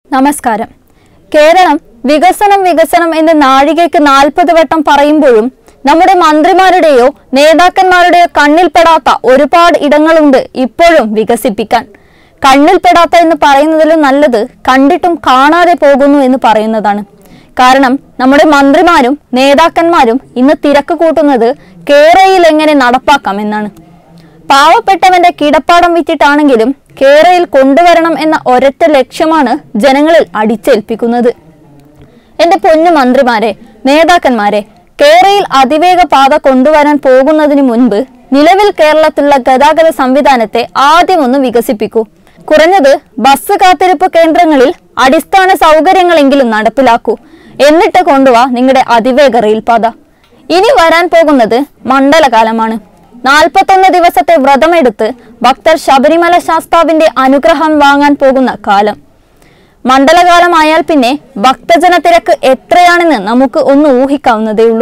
നമസ്കാരം കേരളം വികസനം വികസനം എന്ന് നാഴികയ്ക്ക് നാൽപ്പത് വട്ടം പറയുമ്പോഴും നമ്മുടെ മന്ത്രിമാരുടെയോ നേതാക്കന്മാരുടെയോ കണ്ണിൽപ്പെടാത്ത ഒരുപാട് ഇടങ്ങളുണ്ട് ഇപ്പോഴും വികസിപ്പിക്കാൻ കണ്ണിൽപ്പെടാത്ത എന്ന് പറയുന്നതിലും നല്ലത് കണ്ടിട്ടും കാണാതെ പോകുന്നു എന്ന് പറയുന്നതാണ് കാരണം നമ്മുടെ മന്ത്രിമാരും നേതാക്കന്മാരും ഇന്ന് തിരക്ക് കൂട്ടുന്നത് കേരയിൽ എങ്ങനെ നടപ്പാക്കാം എന്നാണ് പാവപ്പെട്ടവന്റെ കിടപ്പാടം വിറ്റിട്ടാണെങ്കിലും കേരയിൽ കൊണ്ടുവരണം എന്ന ഒരൊറ്റ ലക്ഷ്യമാണ് ജനങ്ങളിൽ അടിച്ചേൽപ്പിക്കുന്നത് എന്റെ പൊന്നു മന്ത്രിമാരെ നേതാക്കന്മാരെ കേരയിൽ അതിവേഗ പാത കൊണ്ടുവരാൻ പോകുന്നതിന് മുൻപ് നിലവിൽ കേരളത്തിലുള്ള ഗതാഗത സംവിധാനത്തെ ആദ്യം ഒന്ന് വികസിപ്പിക്കൂ കുറഞ്ഞത് ബസ് കാത്തിരിപ്പ് കേന്ദ്രങ്ങളിൽ അടിസ്ഥാന സൗകര്യങ്ങളെങ്കിലും നടപ്പിലാക്കൂ എന്നിട്ട് കൊണ്ടുവാ നിങ്ങളുടെ അതിവേഗ റെയിൽപാത ഇനി വരാൻ പോകുന്നത് മണ്ഡലകാലമാണ് നാൽപ്പത്തൊന്ന് ദിവസത്തെ വ്രതമെടുത്ത് ഭക്തർ ശബരിമല ശാസ്താവിന്റെ അനുഗ്രഹം വാങ്ങാൻ പോകുന്ന കാലം മണ്ഡലകാലമായാൽ പിന്നെ ഭക്തജന തിരക്ക് എത്രയാണെന്ന് നമുക്ക് ഒന്ന് ഊഹിക്കാവുന്നതേ ഉള്ളൂ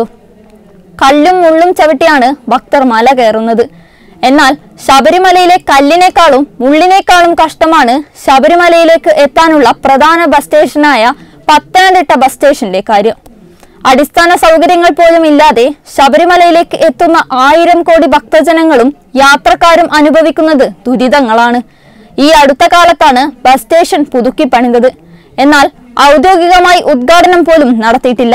കല്ലും മുള്ളും ചവിട്ടിയാണ് ഭക്തർ മല കയറുന്നത് എന്നാൽ ശബരിമലയിലെ കല്ലിനേക്കാളും മുള്ളിനേക്കാളും കഷ്ടമാണ് ശബരിമലയിലേക്ക് എത്താനുള്ള പ്രധാന ബസ് സ്റ്റേഷനായ പത്തനംതിട്ട ബസ് സ്റ്റേഷനിലെ കാര്യം അടിസ്ഥാന സൗകര്യങ്ങൾ പോലും ഇല്ലാതെ ശബരിമലയിലേക്ക് എത്തുന്ന ആയിരം കോടി ഭക്തജനങ്ങളും യാത്രക്കാരും അനുഭവിക്കുന്നത് ദുരിതങ്ങളാണ് ഈ അടുത്ത കാലത്താണ് ബസ് സ്റ്റേഷൻ പുതുക്കി പണിതത് എന്നാൽ ഔദ്യോഗികമായി ഉദ്ഘാടനം പോലും നടത്തിയിട്ടില്ല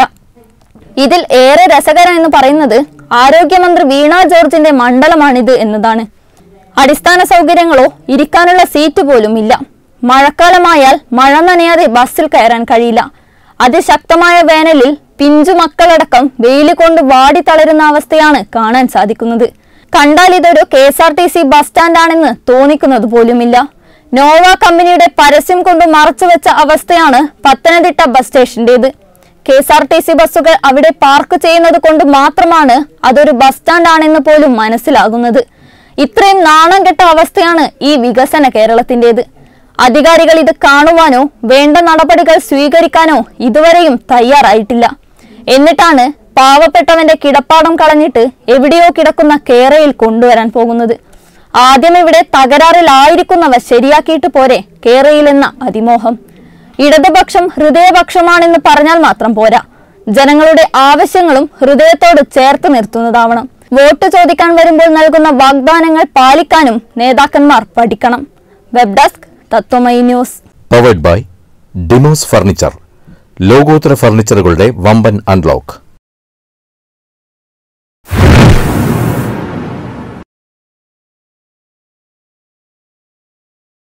ഇതിൽ ഏറെ രസകരം എന്ന് പറയുന്നത് ആരോഗ്യമന്ത്രി വീണ ജോർജിന്റെ മണ്ഡലമാണിത് എന്നതാണ് അടിസ്ഥാന സൗകര്യങ്ങളോ ഇരിക്കാനുള്ള സീറ്റ് പോലും ഇല്ല മഴക്കാലമായാൽ മഴ നനയാതെ ബസ്സിൽ കയറാൻ കഴിയില്ല അതിശക്തമായ വേനലിൽ പിഞ്ചു മക്കളടക്കം വെയില് കൊണ്ട് വാടി തളരുന്ന അവസ്ഥയാണ് കാണാൻ സാധിക്കുന്നത് കണ്ടാൽ ഇതൊരു K S R T C bus സ്റ്റാൻഡാണെന്ന് തോന്നിക്കുന്നത് പോലുമില്ല നോവ കമ്പനിയുടെ പരസ്യം കൊണ്ട് മറച്ചുവെച്ച അവസ്ഥയാണ് പത്തനംതിട്ട ബസ് സ്റ്റേഷന്റേത് K S R T C ബസ്സുകൾ അവിടെ പാർക്ക് ചെയ്യുന്നത് കൊണ്ട് മാത്രമാണ് അതൊരു ബസ് സ്റ്റാൻഡ് ആണെന്ന് പോലും മനസ്സിലാകുന്നത് ഇത്രയും നാണം കെട്ട അവസ്ഥയാണ് ഈ വികസന കേരളത്തിന്റേത് അധികാരികൾ ഇത് കാണുവാനോ വേണ്ട നടപടികൾ സ്വീകരിക്കാനോ ഇതുവരെയും തയ്യാറായിട്ടില്ല എന്നിട്ടാണ് പാവപ്പെട്ടവന്റെ കിടപ്പാടം കളഞ്ഞിട്ട് എവിടെയോ കിടക്കുന്ന കേരയിൽ കൊണ്ടുവരാൻ പോകുന്നത് ആദ്യം ഇവിടെ തകരാറിലായിരിക്കുന്നവ ശരിയാക്കിയിട്ട് പോരെ കേരയിലെന്ന അതിമോഹം ഇടതുപക്ഷം ഹൃദയപക്ഷമാണെന്ന് പറഞ്ഞാൽ മാത്രം പോരാ ജനങ്ങളുടെ ആവശ്യങ്ങളും ഹൃദയത്തോട് ചേർത്ത് നിർത്തുന്നതാവണം വോട്ട് ചോദിക്കാൻ വരുമ്പോൾ നൽകുന്ന വാഗ്ദാനങ്ങൾ പാലിക്കാനും നേതാക്കന്മാർ പഠിക്കണം web desk Tatwamayi news powered by Demos furniture ലോകോത്തര ഫർണിച്ചറുകളുടെ വമ്പൻ അൺലോക്ക്